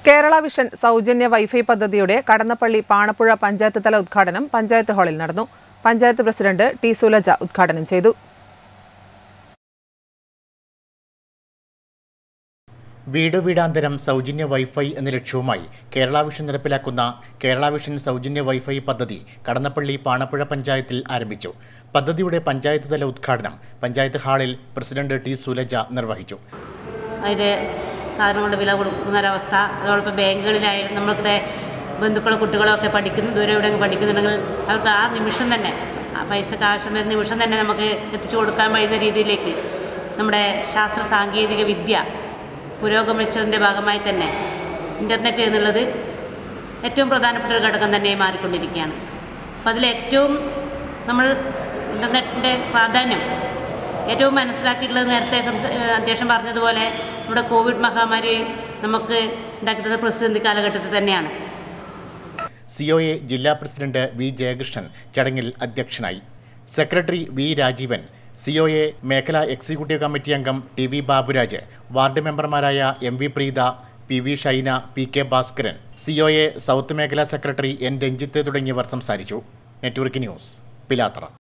Kerala vision സൗജന്യ wifi പദ്ധതിയുടെ കടന്നപ്പള്ളി പാണപ്പുഴ പഞ്ചായത്ത് തല ഉദ്ഘാടനം പഞ്ചായത്ത് ഹാളിൽ നടന്നു പഞ്ചായത്ത് പ്രസിഡന്റ് ടി സുലജ ഉദ്ഘാടനം ചെയ്തു വീട് വീടാന്തരം സൗജന്യ വൈഫൈ എന്ന ലക്ഷ്യവുമായി കേരള വിഷൻ നടപ്പിലാക്കുന്ന കേരള വിഷൻ സൗജന്യ വൈഫൈ പദ്ധതി കടന്നപ്പള്ളി പാണപ്പുഴ പഞ്ചായത്തിൽ ആരംഭിച്ചു പദ്ധതിയുടെ പഞ്ചായത്ത് തല ഉദ്ഘാടനം പഞ്ചായത്ത് ഹാളിൽ പ്രസിഡന്റ് ടി സുലജ നിർവഹിച്ചു അതിൻ്റെ സാധനങ്ങളുടെ വില കൊടുക്കുന്ന ഒരവസ്ഥ അതോടൊപ്പം ബാങ്കുകളിലായാലും നമ്മളുടെ ബന്ധുക്കളോ കുട്ടികളോ ഒക്കെ പഠിക്കുന്ന ദൂരെ എവിടെയെങ്കിലും പഠിക്കുന്നുണ്ടെങ്കിൽ അവർക്ക് ആ നിമിഷം തന്നെ ആ പൈസക്ക് ആവശ്യം വരുന്ന നിമിഷം തന്നെ നമുക്ക് എത്തിച്ചു കൊടുക്കാൻ കഴിയുന്ന രീതിയിലേക്ക് നമ്മുടെ ശാസ്ത്ര സാങ്കേതിക വിദ്യ പുരോഗമിച്ചതിൻ്റെ ഭാഗമായി തന്നെ ഇൻ്റർനെറ്റ് എന്നുള്ളത് ഏറ്റവും പ്രധാനപ്പെട്ട ഒരു ഘടകം തന്നെ മാറിക്കൊണ്ടിരിക്കുകയാണ് അപ്പം അതിലേറ്റവും നമ്മൾ ഇൻ്റർനെറ്റിൻ്റെ പ്രാധാന്യം ഏറ്റവും മനസ്സിലാക്കിയിട്ടുള്ളത് നേരത്തെ സംസ- ഏഹ് അധ്യക്ഷൻ പറഞ്ഞതുപോലെ നമ്മുടെ കോവിഡ് മഹാമാരി നമുക്ക് ഉണ്ടാക്കി തന്ന പ്രതിസന്ധി കാലഘട്ടത്തിൽ തന്നെയാണ് സി ഒ എ ജില്ലാ പ്രസിഡന്റ് വി ജയകൃഷ്ണൻ ചടങ്ങിൽ അധ്യക്ഷനായി secretary V Rajeevan C O A മേഖലാ എക്സിക്യൂട്ടീവ് കമ്മിറ്റി അംഗം ടി വി ബാബുരാജ് വാർഡ് മെമ്പർമാരായ M V Preetha P V Shaina P K Bhaskaran C O A south മേഖലാ സെക്രട്ടറി എൻ രഞ്ജിത്ത് തുടങ്ങിയവർ സംസാരിച്ചു നെറ്റ്വർക്ക് ന്യൂസ് പിലാത്ര